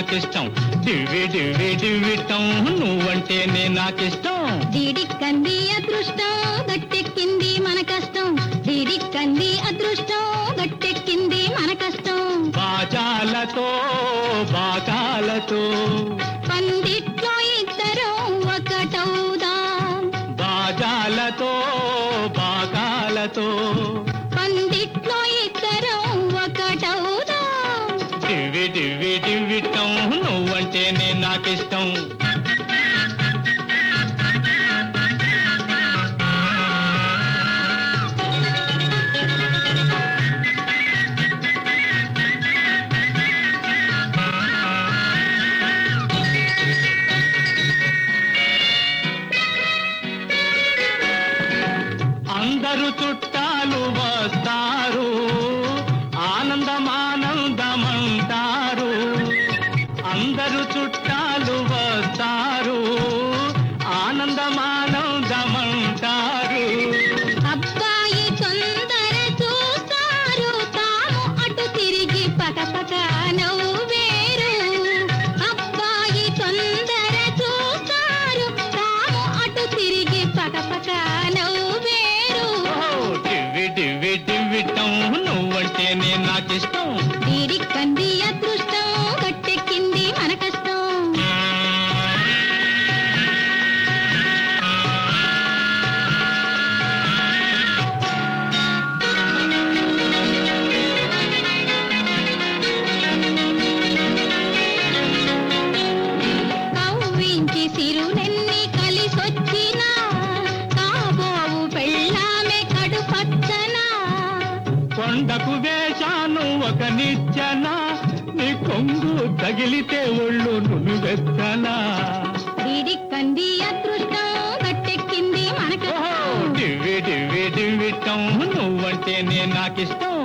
నాకిష్టం డివ్వి డివ్వి డివ్విటం నువ్వంటేనే నాకిష్టం డిడిక్కంది అదృష్టం గట్టెక్కింది మన కష్టం డిడిక్కంది అదృష్టం గట్టెక్కింది మన కష్టం బాజాలతో బాగాలతో పందిట్లో ఇద్దరం ఒకటవుదాం బాజాలతో బాగాలతో పందిట్లో ఇద్దరం ఒకటవుదాం డివ్వి డివ్వి డివ్విటం నువ్వంటేనే నాకిష్టం అందరూ చుట్టాలు వస్తారు ఆనందమానందమంటారు అందరూ చుట్టాలు వస్తారు ఆనందమానందమంటారు అబ్బాయి తొందర చూస్తారు తాము అటు తిరిగి పకపక నవ్వేరు అబ్బాయి తొందర చూస్తారు తాము అటు తిరిగి పకపక నవ్వేరు ఓ, డివ్వి డివ్వి డివ్విటం నువ్వంటేనే నాకిష్టం కంది అదృష్టం గట్టెక్కింది మన కష్టం కవ్వించి సిరులెన్ని కలిసొచ్చినా కాబోవు పెళ్ళామె కడు పచ్చనా కొండకు వేశాను ఒక నిచ్చెన నీ కొంగు తగిలితే ఒళ్ళు నువ్వెత్తనా కంది అదృష్టం గట్టెక్కింది మన ఓహో, కష్టం డివ్వి డివ్వి డివ్విటం నువ్వంటేనే నాకిష్టం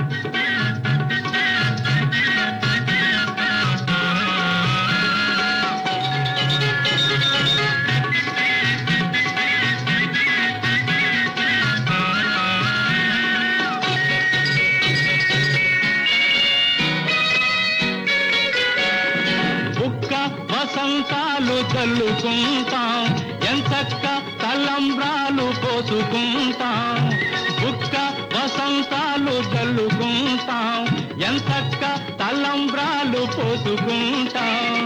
బుక్క వసంతాలు చల్లుకుంటాం ఎంచక్క తలంబ్రాలు పోసుకుంటాం బుక్క వసంతాలు చల్లుకుంటాం ఎంచక్క తలంబ్రాలు పోసుకుంటాం